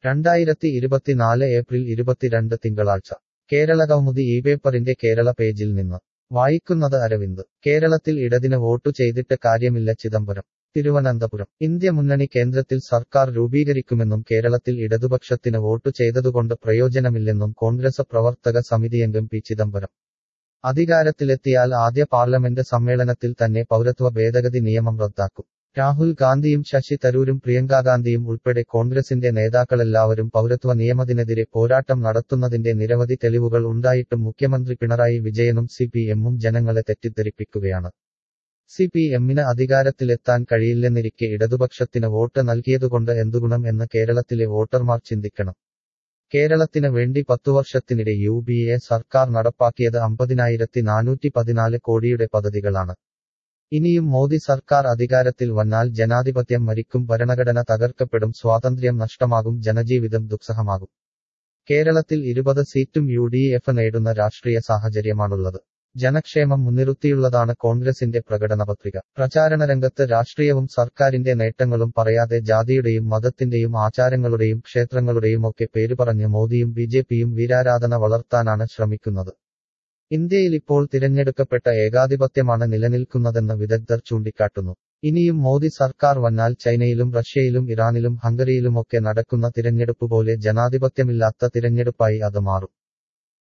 രണ്ടായിരത്തി ഇരുപത്തിനാല് ഏപ്രിൽ ഇരുപത്തിരണ്ട് തിങ്കളാഴ്ച കേരള കൗമുദി ഈ പേപ്പറിന്റെ കേരള പേജിൽ നിന്ന് വായിക്കുന്നത് അരവിന്ദ് കേരളത്തിൽ ഇടതിന് വോട്ടു ചെയ്തിട്ട് കാര്യമില്ല ചിദംബരം തിരുവനന്തപുരം ഇന്ത്യ മുന്നണി കേന്ദ്രത്തിൽ സർക്കാർ രൂപീകരിക്കുമെന്നും കേരളത്തിൽ ഇടതുപക്ഷത്തിന് വോട്ടു ചെയ്തതുകൊണ്ട് പ്രയോജനമില്ലെന്നും കോൺഗ്രസ് പ്രവർത്തക സമിതിയംഗം പി ചിദംബരം അധികാരത്തിലെത്തിയാൽ ആദ്യ പാർലമെന്റ് സമ്മേളനത്തിൽ തന്നെ പൗരത്വ ഭേദഗതി നിയമം റദ്ദാക്കും രാഹുൽ ഗാന്ധിയും ശശി തരൂരും പ്രിയങ്കാഗാന്ധിയും ഉൾപ്പെടെ കോൺഗ്രസിന്റെ നേതാക്കളെല്ലാവരും പൗരത്വ നിയമത്തിനെതിരെ പോരാട്ടം നടത്തുന്നതിന്റെ നിരവധി തെളിവുകൾ ഉണ്ടായിട്ടും മുഖ്യമന്ത്രി പിണറായി വിജയനും സി പി എമ്മും ജനങ്ങളെ തെറ്റിദ്ധരിപ്പിക്കുകയാണ് സി പി എമ്മിന് അധികാരത്തിലെത്താൻ കഴിയില്ലെന്നിരിക്കെ ഇടതുപക്ഷത്തിന് വോട്ട് നൽകിയതുകൊണ്ട് എന്തുഗുണം എന്ന് കേരളത്തിലെ വോട്ടർമാർ ചിന്തിക്കണം കേരളത്തിന് വേണ്ടി പത്തുവർഷത്തിനിടെ യു ബി എ സർക്കാർ നടപ്പാക്കിയത് അമ്പതിനായിരത്തി നാനൂറ്റി പതിനാല് കോടിയുടെ പദ്ധതികളാണ് ഇനിയും മോദി സർക്കാർ അധികാരത്തിൽ വന്നാൽ ജനാധിപത്യം മരിക്കും ഭരണഘടന തകർക്കപ്പെടും സ്വാതന്ത്ര്യം നഷ്ടമാകും ജനജീവിതം ദുസ്സഹമാകും കേരളത്തിൽ ഇരുപത് സീറ്റും യു ഡി എഫ് നേടുന്ന രാഷ്ട്രീയ സാഹചര്യമാണുള്ളത് ജനക്ഷേമം മുൻനിർത്തിയുള്ളതാണ് കോൺഗ്രസിന്റെ പ്രകടനപത്രിക പ്രചാരണ രംഗത്ത് രാഷ്ട്രീയവും സർക്കാരിന്റെ നേട്ടങ്ങളും പറയാതെ ജാതിയുടെയും മതത്തിന്റെയും ആചാരങ്ങളുടെയും ക്ഷേത്രങ്ങളുടെയുമൊക്കെ പേര് പറഞ്ഞ് മോദിയും ബി ജെ പിയും വീരാരാധന വളർത്താനാണ് ശ്രമിക്കുന്നത് ഇന്ത്യയിൽ ഇപ്പോൾ തിരഞ്ഞെടുക്കപ്പെട്ട ഏകാധിപത്യമാണ് നിലനിൽക്കുന്നതെന്ന് വിദഗ്ധർ ചൂണ്ടിക്കാട്ടുന്നു ഇനിയും മോദി സർക്കാർ വന്നാൽ ചൈനയിലും റഷ്യയിലും ഇറാനിലും ഹംഗറിയിലുമൊക്കെ നടക്കുന്ന തിരഞ്ഞെടുപ്പ് പോലെ ജനാധിപത്യമില്ലാത്ത തിരഞ്ഞെടുപ്പായി അത് മാറും